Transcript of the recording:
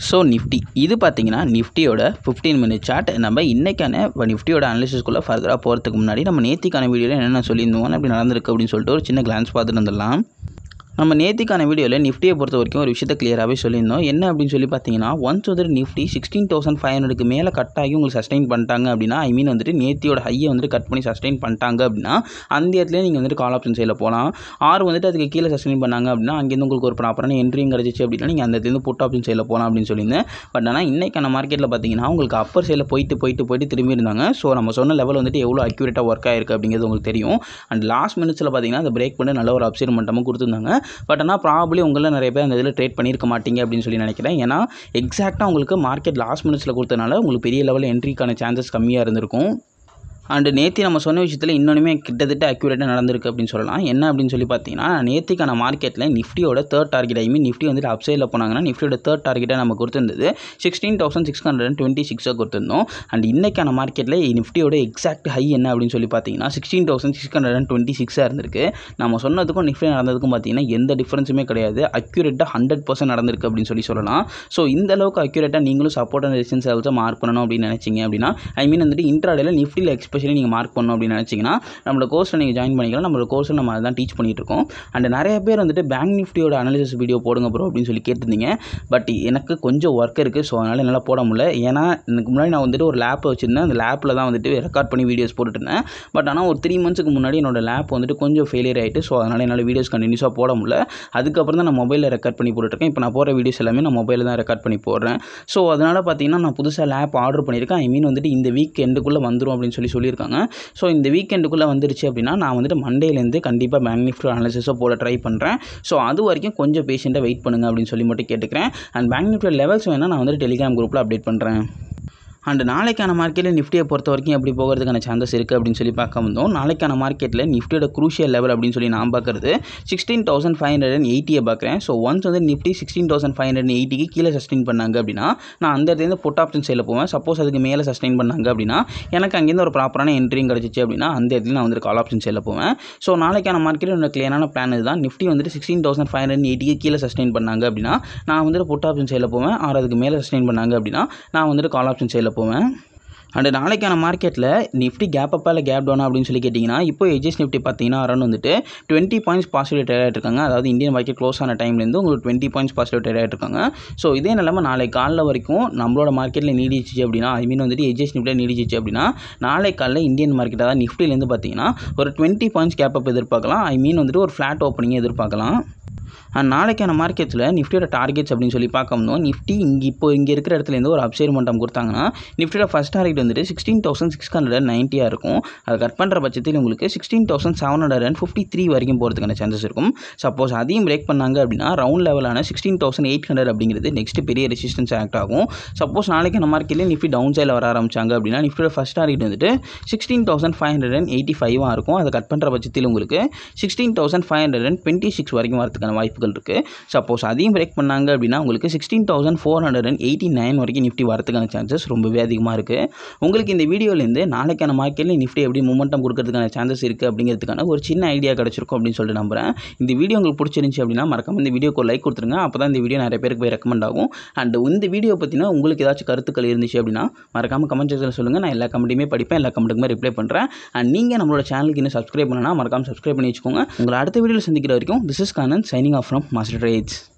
so Nifty இது பார்த்தீங்கன்னா நிஃப்டியோட ஃபிஃப்டீன் மினிட் சார்ட் நம்ம இன்றைக்கான நிஃப்டியோட அனாலிசிஸ்க்குள்ளே ஃபர்தராக போகிறதுக்கு முன்னாடி நம்ம நேத்திக்கான வீடியோவில் என்னென்ன சொல்லியிருந்தோம் அப்படி நடந்திருக்கு அப்படின்னு சொல்லிட்டு ஒரு சின்ன கிளான்ஸ் பார்த்துட்டு வந்துடலாம் நம்ம நேத்திக்கான வீடியோவில் நிஃப்டியை பொறுத்த வரைக்கும் ஒரு விஷயத்தை கிளியராகவே சொல்லியிருந்தோம் என்ன அப்படின்னு சொல்லி பார்த்தீங்கன்னா ஒன்ஸ் வந்துட்டு நிஃப்டி சிக்ஸ்டீன் தௌசண்ட் ஃபைவ் ஹண்ட்ரடுக்கு மேலே கட் ஆகி உங்களுக்கு சஸ்டெயின் பண்ணிட்டாங்க அப்படின்னா ஐ மீன் வந்துட்டு நேத்தியோட ஹையை வந்துட்டு கட் பண்ணி சஸ்டெயின் பண்ணிட்டாங்க அப்படின்னா அந்த இடத்துல நீங்கள் வந்துட்டு கால் ஆப்ஷன் சைடில் போகலாம் ஆறு வந்துட்டு அதுக்கு கீழே சஸ்டெயின் பண்ணாங்க அப்படின்னா அங்கேருந்து உங்களுக்கு ஒரு ப்ராப்பரான என்ட்ரியும் கிடச்சிச்சு அப்படின்னா நீங்கள் அந்த இடத்துலேருந்து புட் ஆப்ஷன் சைடில் போகலாம் அப்படின்னு சொல்லியிருந்தேன் பட் ஆனால் இன்றைக்கான மார்க்கெட்டில் பார்த்தீங்கன்னா உங்களுக்கு அப்பர் சைடில் போயிட்டு போயிட்டு போயிட்டு திரும்பி இருந்தாங்க ஸோ நம்ம சொன்ன லெவல் வந்துட்டு எவ்வளோ அக்யூரேட்டாக ஒர்க் ஆயிருக்கு அப்படிங்கிறது உங்களுக்கு தெரியும் அண்ட் லாஸ்ட் மினிட்ஸில் பார்த்தீங்கன்னா அந்த பிரேக் பண்ணி நல்ல ஒரு அப்சைட் மட்டமும் கொடுத்துருந்தாங்க பட் ஆனால் ப்ராபலி உங்களில் நிறைய பேர் அந்த இதில் ட்ரேட் பண்ணியிருக்க மாட்டீங்க அப்படின்னு சொல்லி நினைக்கிறேன் ஏன்னா எக்ஸாக்டாக உங்களுக்கு மார்க்கெட் லாஸ்ட் மினிட்ஸில் கொடுத்தனால உங்களுக்கு பெரிய லெவலில் என்ட்ரிக்கான சான்சஸ் கம்மியாக இருந்திருக்கும் அண்டு நேத்தி நம்ம சொன்ன விஷயத்தில் இன்னொன்றுமே கிட்டத்தட்ட அக்யூரேட்டாக நடந்திருக்கு அப்படின்னு சொல்லலாம் என்ன அப்படின்னு சொல்லி பார்த்தீங்கன்னா நேத்திக்கான மார்க்கெட்டில் நிஃப்டியோட third target I mean Nifty வந்துட்டு அப்சைடில் போனாங்கன்னா நிஃப்டியோட தேர்ட் டார்கெட்டை நம்ம கொடுத்துருந்தது sixteen thousand six hundred and twenty சிக்ஸாக கொடுத்துருந்தோம் அண்ட் இன்றைக்கான மார்க்கெட்டில் நிஃப்டியோட எக்ஸாக்ட் ஹை என்ன அப்படின்னு சொல்லி பார்த்தீங்கன்னா sixteen thousand six hundred and twenty சிக்ஸாக இருந்திருக்கு நம்ம சொன்னதுக்கும் நிஃப்டி நடந்ததுக்கும் பார்த்தீங்கன்னா எந்த டிஃப்ரென்ஸுமே கிடையாது அக்யூரேட்டாக ஹண்ட்ரட் பர்சன்ட் நடந்திருக்கு அப்படின்னு சொல்லி சொல்லலாம் ஸோ இந்த அளவுக்கு அக்யூரேட்டாக நீங்களும் சப்போர்ட் அண்ட் ரெசிஸ்டன்ஸ் லெவல்ஸை மார்க் பண்ணணும் அப்படின்னு நினச்சிங்க அப்படின்னா ஐ மீன் வந்துட்டு இன்ட்ராடேல நிஃப்டியில் எக்ஸ்பெஷலி நீங்கள் மார்க் பண்ணணும் அப்படின்னு நினச்சிங்கன்னா நம்மளோட கோர்ஸில் நீங்கள் ஜாயின் பண்ணிக்கலாம் நம்மளோட கோர்ஸில் நம்ம அதான் டீச் பண்ணிட்டு இருக்கோம் அண்ட் நிறைய பேர் வந்துட்டு பேங்க் நிஃப்டியோட அனாலிசிஸ் வீடியோ போடுங்க ப்ரோ அப்படின்னு சொல்லி கேட்டிருந்தீங்க பட் எனக்கு கொஞ்சம் ஒர்க் இருக்குது ஸோ அதனால் என்னால் போட முடியல ஏன்னா எனக்கு முன்னாடி நான் வந்துட்டு ஒரு லேப் வச்சுருந்தேன் அந்த லேப்பில் தான் வந்துட்டு ரெக்கார்ட் பண்ணி வீடியோஸ் போட்டுட்டு இருந்தேன் பட் ஆனால் ஒரு த்ரீ மந்த்ஸுக்கு முன்னாடி என்னோட லேப் வந்துட்டு கொஞ்சம் ஃபெயிலியர் ஆகிட்டு ஸோ அதனால் என்னால் வீடியோஸ் கண்டினியூஸாக போட முடியல அதுக்கப்புறம் தான் நான் மொபைலில் ரெக்கார்ட் பண்ணி போட்டுருக்கேன் இப்போ நான் போகிற வீடியோஸ் எல்லாமே நான் மொபைலில் தான் ரெக்கார்ட் பண்ணி போடுறேன் ஸோ அதனால் பார்த்தீங்கன்னா நான் புதுசாக லேப் ஆர்டர் பண்ணியிருக்கேன் ஐ மீன் வந்துட்டு இந்த வீக் எண்டுக்குள்ளே வந்துடும் அப்படின்னு சொல்லி சொல்லியிருக்காங்க ஸோ இந்த வீக்கெண்டுக்குள்ளே வந்துருச்சு அப்படின்னா நான் வந்துட்டு மண்டேலேருந்து கண்டிப்பாக பேங்க் நிஃப்டி அனாலிசிஸை போட ட்ரை பண்ணுறேன் ஸோ அது வரைக்கும் கொஞ்சம் பேஷண்ட்டாக வெயிட் பண்ணுங்க அப்படின்னு சொல்லி மட்டும் கேட்டுக்கிறேன் அண்ட் பேங்க் நிஃப்டி லெவல்ஸ் வேணால் நான் வந்துட்டு டெலிகிராம் குரூப்பில் அப்டேட் பண்ணுறேன் அண்ட் நாளைக்கான மார்க்கெட்டில் நிஃப்டியை பொறுத்த வரைக்கும் எப்படி போகிறதுக்கான சான்சஸ் இருக்குது அப்படின்னு சொல்லி பார்க்க வந்தோம் நாளைக்கான மார்க்கெட்டில் நிஃப்டியோட குரூஷியல் லெவல் அப்படின்னு சொல்லி நான் பார்க்குறது sixteen thousand five hundred and எயிட்டியை பார்க்குறேன் ஸோ ஒன்ஸ் வந்து Nifty sixteen thousand five hundred எயிட்டிக்கு கீழே சஸ்டெயின் பண்ணாங்க அப்படின்னா நான் அந்த இடத்துல புட் ஆப்ஷன் சைடில் போவேன் சப்போஸ் அதுக்கு மேலே சஸ்டெயின் பண்ணாங்க அப்படின்னா எனக்கு அங்கேருந்து ஒரு ப்ராப்பரான என்ட்ரியும் கிடச்சிச்சு அப்படின்னா அந்த இடத்துல நான் வந்துட்டு கால் ஆப்ஷன் சைடில் போவேன் ஸோ நாளைக்கான மார்க்கெட்டில் என்னோட கிளியரான பிளான் இதுதான் நிஃப்டி வந்துட்டு சிக்ஸ்டீன் தௌசண்ட் ஃபைவ் ஹண்ட்ரட் எயிட்டிக்கு கீழே சஸ்டெயின் பண்ணாங்க அப்படின்னா நான் வந்துட்டு புட் ஆப்ஷன் சைடில் போவேன் ஆறு அதுக்கு மேலே சஸ்டெயின் பண்ணாங்க அப்படின்னா நான் வந்துட்டு கால் ஆப்ஷன் சைடில் போவேன் அண்ட் நாளைக்கான மார்க்கெட்டில் நிஃப்டி கேப் அப்பா இல்லை கேப் டவுனா அப்படின்னு சொல்லி கேட்டிங்கன்னா இப்போ எஜ்எஸ் நிஃப்டி பார்த்தீங்கன்னா அரௌண்ட் வந்துட்டு டுவெண்ட்டி பாயிண்ட்ஸ் பாசிட்டிவ் ட்ரேட் ஆகிட்டு இருக்காங்க அதாவது இந்தியன் மார்க்கெட் க்ளோஸ் ஆன டைம்லேருந்து உங்களுக்கு டுவெண்ட்டி பாயிண்ட்ஸ் பாசிட்டிவ் ட்ரேட் ஆகிட்டு இருக்காங்க ஸோ இதே நிலமை நாளை காலைல வரைக்கும் நம்மளோட மார்க்கெட்டில் நீடிச்சிச்சு அப்படின்னா ஐ மீன் வந்துட்டு எஜ்எஸ் நிஃப்டியில் நீடிச்சிச்சு அப்படின்னா நாளை காலைல இந்தியன் மார்க்கெட் அதாவது நிஃப்டிலேருந்து பார்த்தீங்கன்னா ஒரு டுவெண்ட்டி பாயிண்ட்ஸ் கேப் அப் எதிர்பார்க்கலாம் ஐ மீன் வந்துட்டு ஒரு ஃப்ளாட் ஓப்பனிங் எதிர்பார்க்கலாம் அண்ட் நாளைக்கான மார்க்கெட்டில் நிஃப்டியோட டார்கெட்ஸ் அப்படின்னு சொல்லி பார்க்கணும் நிஃப்டி இங்கே இப்போ இங்கே இருக்கிற இடத்துலேருந்து ஒரு அப்சைட் மட்டம் கொடுத்தாங்கன்னா நிஃப்டியோட ஃபஸ்ட் டார்கெட் வந்துட்டு sixteen thousand six hundred and நைன்ட்டியாக இருக்கும் அதை கட் பண்ணுற பட்சத்தில் உங்களுக்கு sixteen thousand seven hundred and fifty three வரைக்கும் போகிறதுக்கான சான்சஸ் இருக்கும் சப்போஸ் அதையும் பிரேக் பண்ணாங்க அப்படின்னா ரவுண்ட் லெவலான சிக்ஸ்டீன் தௌசண்ட் எயிட் ஹண்ட்ரட் அப்படிங்கிறது நெக்ஸ்ட் பெரிய ரெசிஸ்டன்ஸ் ஆக்ட் ஆகும் சப்போஸ் நாளைக்கான மார்க்கெட்டில் நிஃப்டி டவுன் சைடில் வர ஆரம்பிச்சாங்க அப்படின்னா நிஃப்டியோட ஃபஸ்ட் டார்கெட் வந்துட்டு sixteen thousand five hundred and eighty ஃபைவாக இருக்கும் அதை கட் பண்ணுற பட்சத்தில் உங்களுக்கு sixteen thousand five hundred and twenty six வரைக்கும் வரதுக்கான வாய்ப்புகள் இருக்குது சப்போஸ் அதையும் பிரேக் பண்ணாங்க அப்படின்னா உங்களுக்கு sixteen thousand four hundred and eighty nine வரைக்கும் நிஃப்டி வரதுக்கான சான்சஸ் ரொம்பவே அதிகமாக இருக்குது உங்களுக்கு இந்த வீடியோலேருந்து நாளைக்கான மார்க்கெட்டில் நிஃப்டி எப்படி மூமெண்டம் கொடுக்கறதுக்கான சான்சஸ் இருக்குது அப்படிங்கிறதுக்கான ஒரு சின்ன ஐடியா கிடச்சிருக்கும் அப்படின்னு சொல்லிட்டு நம்புறேன் இந்த வீடியோ உங்களுக்கு பிடிச்சிருந்துச்சி அப்படின்னா மறக்காம இந்த வீடியோக்கு ஒரு லைக் கொடுத்துருங்க அப்போ தான் இந்த வீடியோ நிறைய பேருக்கு போய் ரெக்கமெண்ட் ஆகும் அண்ட் இந்த வீடியோ பற்றினா உங்களுக்கு ஏதாச்சும் கருத்துக்கள் இருந்துச்சு அப்படின்னா மறக்காம கமெண்ட் செக்ஷனில் சொல்லுங்கள் நான் எல்லா கமெண்ட்டையுமே படிப்பேன் எல்லா கமெண்ட்டுக்குமே ரிப்ளை பண்ணுறேன் அண்ட் நீங்கள் நம்மளோட சேனலுக்கு இன்னும் சப்ஸ்கிரைப் பண்ணனா மறக்காம சப்ஸ்கிரைப் பண்ணி வச்சுக்கோங்க உங்களை அடுத்த வீடியோவில் சந்திக்கிற வரைக்கும் this is Kanan signing off from master trades